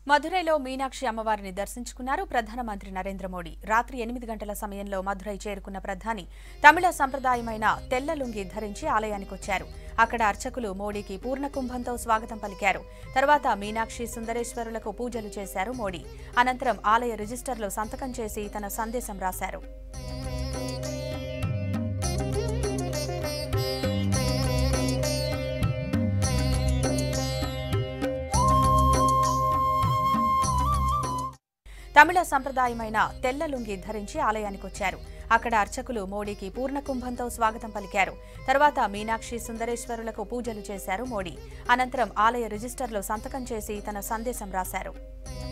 మధురైలో మీనాక్షి అమ్మవారిని దర్శించుకున్నారు ప్రధానమంత్రి నరేంద్ర మోడీ రాత్రి ఎనిమిది గంటల సమయంలో మధురై చేరుకున్న ప్రధాని తమిళ సంప్రదాయమైన తెల్ల లుంగి ధరించి ఆలయానికొచ్చారు అక్కడ అర్చకులు మోడీకి పూర్ణ కుంభంతో స్వాగతం పలికారు తర్వాత మీనాక్షి సుందరేశ్వరులకు పూజలు చేశారు మోడీ అనంతరం ఆలయ రిజిస్టర్లో సంతకం చేసి తన సందేశం రాశారు తమిళ సంప్రదాయమైన తెల్ల లుంగి ధరించి ఆలయానికొచ్చారు అక్కడ అర్చకులు మోడీకి పూర్ణ కుంభంతో స్వాగతం పలికారు తర్వాత మీనాక్షి సుందరేశ్వరులకు పూజలు చేశారు మోడీ అనంతరం ఆలయ రిజిస్టర్లో సంతకం చేసి తన సందేశం రాశారు